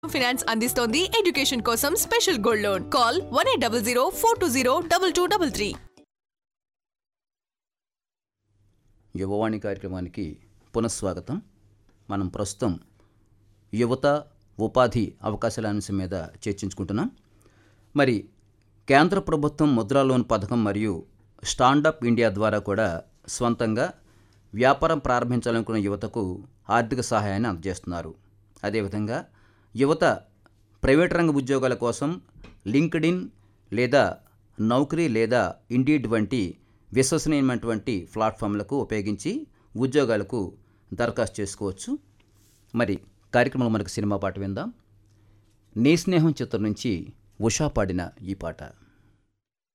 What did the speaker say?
finance అందిస్తోంది education కోసం special gold loan call one eight double zero four two zero double two double three Yuvavani కార్యక్రమానికి పునఃస్వాగతం మనం ప్రస్తుతం యువత ఉపాధి అవకాశాల అంశం మీద చర్చించుకుంటున్నాం మరి కేంద్ర ప్రభుత్వం ముద్రా లోన్ పథకం మరియు స్టాండప్ ఇండియా ద్వారా కూడా స్వంతంగా వ్యాపారం ప్రారంభించాలనుకున్న యువతకు ఆర్థిక సహాయాన్ని అందజేస్తున్నారు అదేవిధంగా యువత ప్రైవేట్ రంగ ఉద్యోగాల కోసం లింక్డ్ఇన్ లేదా నౌకరీ లేదా ఇండీడ్ వంటి విశ్వసనీయమైనటువంటి ప్లాట్ఫామ్లకు ఉపయోగించి ఉద్యోగాలకు దరఖాస్తు చేసుకోవచ్చు మరి కార్యక్రమంలో మనకు సినిమా పాట విందాం నీ స్నేహం చిత్రం నుంచి ఉషా పాడిన ఈ పాట